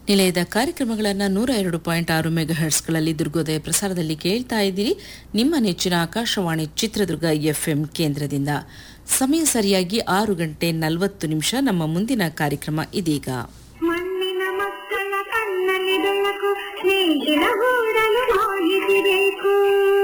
ನಿಲಯದ ಕಾರ್ಯಕ್ರಮಗಳನ್ನು ನೂರ ಎರಡು ಪಾಯಿಂಟ್ ಆರು ಮೆಗಾಹರ್ಟ್ಸ್ಗಳಲ್ಲಿ ದುರ್ಗೋದಯ ಪ್ರಸಾರದಲ್ಲಿ ಕೇಳ್ತಾ ಇದ್ದೀರಿ ನಿಮ್ಮ ನೆಚ್ಚಿನ ಆಕಾಶವಾಣಿ ಚಿತ್ರದುರ್ಗ ಎಫ್ಎಂ ಕೇಂದ್ರದಿಂದ ಸಮಯ ಸರಿಯಾಗಿ ಆರು ಗಂಟೆ ನಲವತ್ತು ನಿಮಿಷ ನಮ್ಮ ಮುಂದಿನ ಕಾರ್ಯಕ್ರಮ ಇದೀಗ ಮಣ್ಣಿನ ಮಕ್ಕಳ ಕಣ್ಣಲ್ಲಿ ಬೆಳಕು ನೇಗಿಲ ಗೂಡಲು ಮಾಹಿತಿಬೇಕು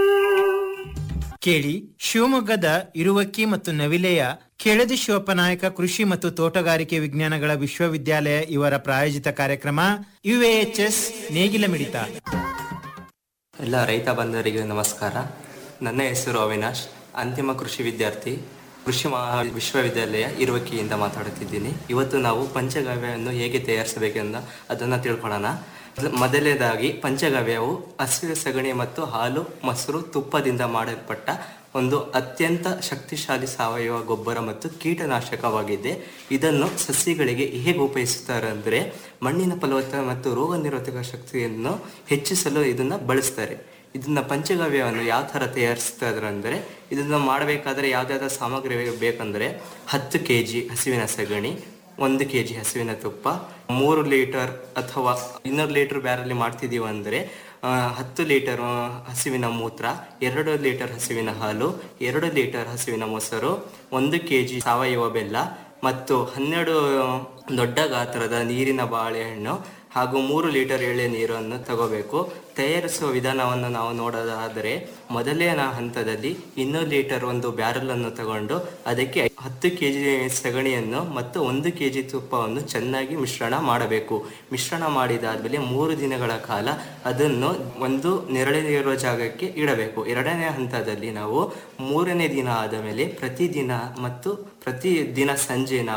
ಕೇಳಿ ಶಿವಮೊಗ್ಗದ ಇರುವಕ್ಕಿ ಮತ್ತು ನವಿಲೆಯ ಕೆಳದಿ ಶಿವಪ್ಪನಾಯಕ ಕೃಷಿ ಮತ್ತು ತೋಟಗಾರಿಕೆ ವಿಜ್ಞಾನಗಳ ವಿಶ್ವವಿದ್ಯಾಲಯ ಇವರ ಪ್ರಾಯೋಜಿತ ಕಾರ್ಯಕ್ರಮ ಯುಎಎಚ್ಎಸ್ ನೇಗಿಲ ಮಿಡಿತ ಎಲ್ಲ ರೈತ ಬಂಧುವರಿಗೆ ನಮಸ್ಕಾರ ನನ್ನ ಹೆಸರು ಅವಿನಾಶ್ ಅಂತಿಮ ಕೃಷಿ ವಿದ್ಯಾರ್ಥಿ ಕೃಷಿ ಮಹಾ ವಿಶ್ವವಿದ್ಯಾಲಯ ಇರುವಕ್ಕಿಯಿಂದ ಮಾತಾಡುತ್ತಿದ್ದೀನಿ ಇವತ್ತು ನಾವು ಪಂಚಗವ್ಯವನ್ನು ಹೇಗೆ ತಯಾರಿಸಬೇಕೆಂದು ಅದನ್ನು ತಿಳ್ಕೊಳ್ಳೋಣ ಮೊದಲನೇದಾಗಿ ಪಂಚಗವ್ಯವು ಹಸಿರು ಸಗಣಿ ಮತ್ತು ಹಾಲು ಮೊಸರು ತುಪ್ಪದಿಂದ ಮಾಡಲ್ಪಟ್ಟ ಒಂದು ಅತ್ಯಂತ ಶಕ್ತಿಶಾಲಿ ಸಾವಯವ ಗೊಬ್ಬರ ಮತ್ತು ಕೀಟನಾಶಕವಾಗಿದೆ ಇದನ್ನು ಸಸ್ಯಗಳಿಗೆ ಹೇಗೆ ಉಪಯೋಗಿಸುತ್ತಾರೆ ಅಂದರೆ ಮಣ್ಣಿನ ಫಲವತ್ತತೆ ಮತ್ತು ರೋಗ ನಿರೋಧಕ ಶಕ್ತಿಯನ್ನು ಹೆಚ್ಚಿಸಲು ಇದನ್ನು ಬಳಸ್ತಾರೆ ಇದನ್ನ ಪಂಚಗವ್ಯವನ್ನು ಯಾವ ಥರ ತಯಾರಿಸ್ತಾರೆ ಅಂದರೆ ಇದನ್ನು ಮಾಡಬೇಕಾದ್ರೆ ಯಾವುದಾದ್ರೂ ಸಾಮಗ್ರಿ ಬೇಕಂದರೆ ಹತ್ತು ಕೆ ಜಿ ಹಸುವಿನ ಸಗಣಿ ಒಂದು ಕೆ ಜಿ ಹಸುವಿನ ತುಪ್ಪ ಮೂರು ಲೀಟರ್ ಅಥವಾ ಇನ್ನೂರು ಲೀಟರ್ ಬ್ಯಾರಲ್ಲಿ ಮಾಡ್ತಿದ್ದೀವಿ ಅಂದರೆ ಆ, ಹತ್ತು ಲೀಟರ್ ಆ, ಹಸುವಿನ ಮೂತ್ರ ಎರಡು ಲೀಟರ್ ಹಸುವಿನ ಹಾಲು ಎರಡು ಲೀಟರ್ ಹಸುವಿನ ಮೊಸರು ಒಂದು ಕೆ ಜಿ ಸಾವಯವ ಬೆಲ್ಲ ಮತ್ತು ಹನ್ನೆರಡು ದೊಡ್ಡ ಗಾತ್ರದ ನೀರಿನ ಬಾಳೆಹಣ್ಣು ಹಾಗೂ ಮೂರು ಲೀಟರ್ ಎಳೆ ನೀರನ್ನು ತಗೋಬೇಕು ತಯಾರಿಸುವ ವಿಧಾನವನ್ನು ನಾವು ನೋಡೋದಾದರೆ ಮೊದಲನೇ ಹಂತದಲ್ಲಿ ಇನ್ನೂರು ಲೀಟರ್ ಒಂದು ಬ್ಯಾರಲ್ ಅನ್ನು ತಗೊಂಡು ಅದಕ್ಕೆ ಹತ್ತು ಕೆ ಜಿ ಸಗಣಿಯನ್ನು ಮತ್ತು ಒಂದು ಕೆ ಜಿ ತುಪ್ಪವನ್ನು ಚೆನ್ನಾಗಿ ಮಿಶ್ರಣ ಮಾಡಬೇಕು ಮಿಶ್ರಣ ಮಾಡಿದಾದ್ಮೇಲೆ ಮೂರು ದಿನಗಳ ಕಾಲ ಅದನ್ನು ಒಂದು ನೆರಳಿರುವ ಜಾಗಕ್ಕೆ ಇಡಬೇಕು ಎರಡನೇ ಹಂತದಲ್ಲಿ ನಾವು ಮೂರನೇ ದಿನ ಆದ ಮೇಲೆ ಪ್ರತಿದಿನ ಮತ್ತು ಪ್ರತಿ ದಿನ ಸಂಜೆ ನಾವು